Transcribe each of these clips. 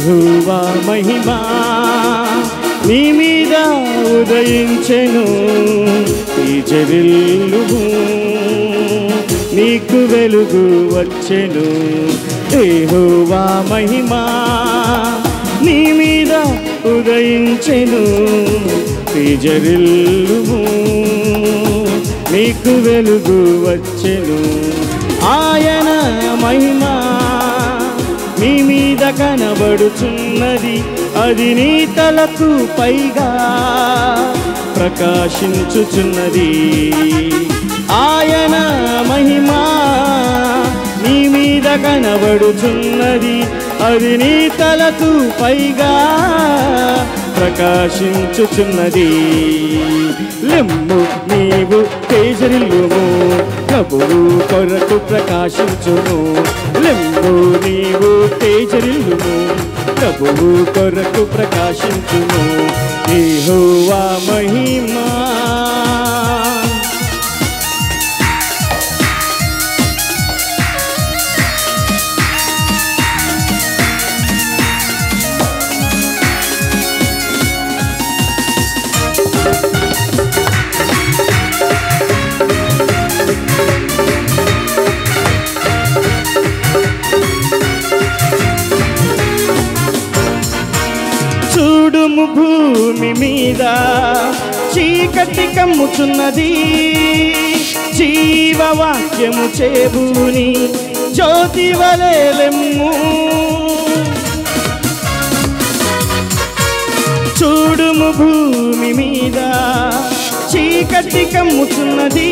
ఏహోవా మహిమా నీ మీద ఉదయించెను ఈ చెవిల్లుము నీకు వెలుగు వచ్చెను ఏహోవా మహిమా నీ మీద ఉదయించెను ఈ జరిల్లుము నీకు వెలుగు వచ్చెను ఆయన మహిమా నీ మీద కనబడుచున్నది అది నీ తలకు పైగా ప్రకాశించుచున్నది ఆయన మహిమా నీ మీద కనబడుచున్నది అది నీ తలకు పైగా ప్రకాశించుచున్నది లెమ్ము నీవు తేజరిల్లుము ప్రభువు కొరకు ప్రకాశించును లెమ్ము నీవు తేజరిల్లుము ప్రభువు కొరకు ప్రకాశించును ఏహోవా మహిమా చూడుము భూమి మీద చీకటి కమ్ముచున్నది జీవవాక్యము చేబూని జ్యోతి వలెలెమ్ము చూడుము భూమి మీద చీకటి కమ్ముచున్నది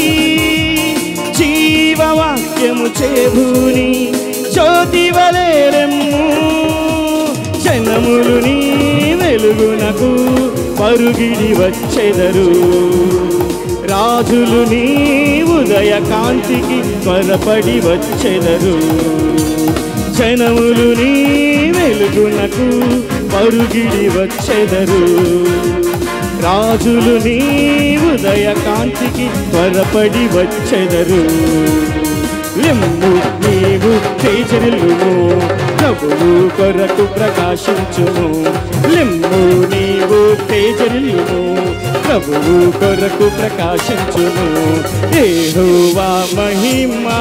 జీవవాక్యము చేబూని జ్యోతి వలెలెమ్ము జనములు నీ వెలుగునకు పరుగిడి వచ్చెదరు రాజులు నీ ఉదయ కాంతికి త్వరపడి వచ్చెదరు జనములు నీ వెలుగునకు పరుగిడి వచ్చెదరు రాజులు నీ ఉదయ కాంతికి త్వరపడి వచ్చెదరు లెమ్ము నీవు తేజరిల్లుము ప్రభువు కొరకు ప్రకాశించుము లెమ్ము నీవు తేజరిల్లుము ప్రభువు కొరకు ప్రకాశించుము ఏహోవా మహిమా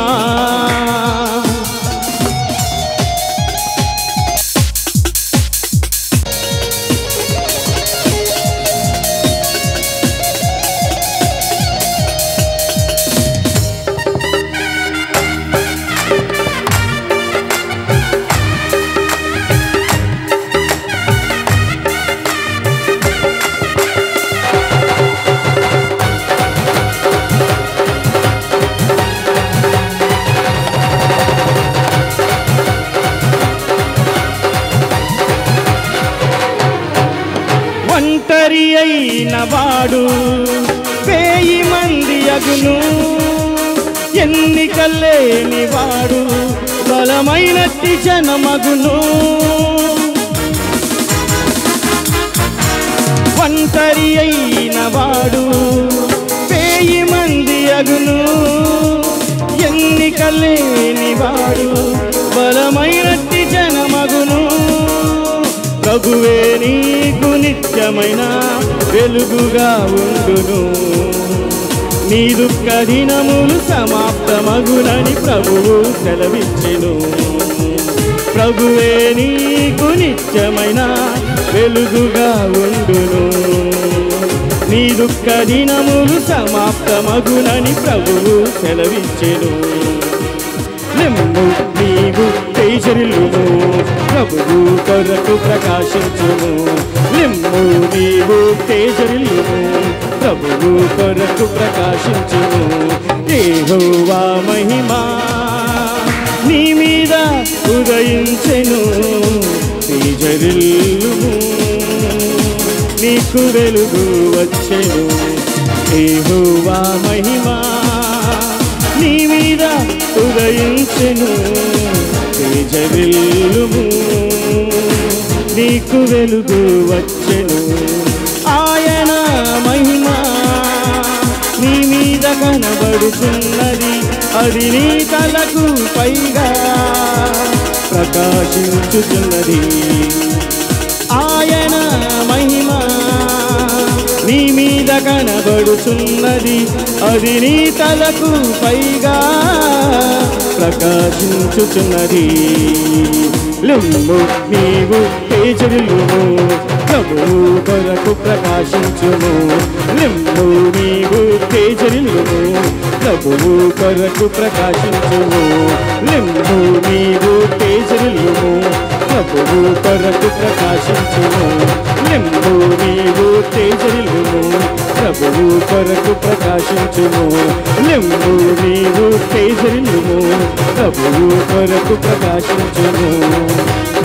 ఒంటరి అయిన వాడు వేయి మంది అగును ఎన్నికలేని వాడు బలమైనట్టి జనమగును ఒంటరి అయిన వాడు వేయి మంది అగును ఎన్నికలేని వాడు బలమైనట్టి జనమగును ప్రభువే నీకు నిత్యమైన వెలుగుగా ఉండును నీ దుఃఖ దినములు సమాప్తమగునని ప్రభువు సెలవిచ్చెను ప్రభువే నీకు నిత్యమైన వెలుగుగా ఉండును నీ దుఃఖ దినములు సమాప్తమగునని ప్రభువు సెలవిచ్చెను నిమ్ము నీవు తేజరిల్లుము ప్రభువు కొరకు ప్రకాశించుము నిమ్ము నీవు తేజరిల్లుము ప్రభువు కొరకు ప్రకాశించుము ఏహోవా మహిమా నీ మీద ఉదయించెను తేజరిల్లుము నీకు వెలుగు వచ్చెను ఏహోవా మహిమా నీ మీద ఉదయించెను తేజవిల్లుము నీకు వెలుగు వచ్చెను ఆయన మహిమా నీ మీద కనబడుతున్నది అది నీ తలకు పైగా ప్రకాశించుచున్నది ఆయన మహిమ నీ మీద కనబడుచున్నది అది నీ తలకు పైగా ప్రకాశించుచున్నది లుమ్ము నీవు తేజరులుము ప్రభువు కొరకు ప్రకాశించుము లిమ్ము నీవు తేజరులుము ప్రభువు కొరకు ప్రకాశించుము లిమ్ము నీవు తేజరులుము ప్రభువు కొరకు ప్రకాశించుము లింబు నీవు తేజరిల్లుము ప్రభువు కొరకు ప్రకాశించుము లింబు నీవు తేజరిల్లుము ప్రభువు కొరకు ప్రకాశించుము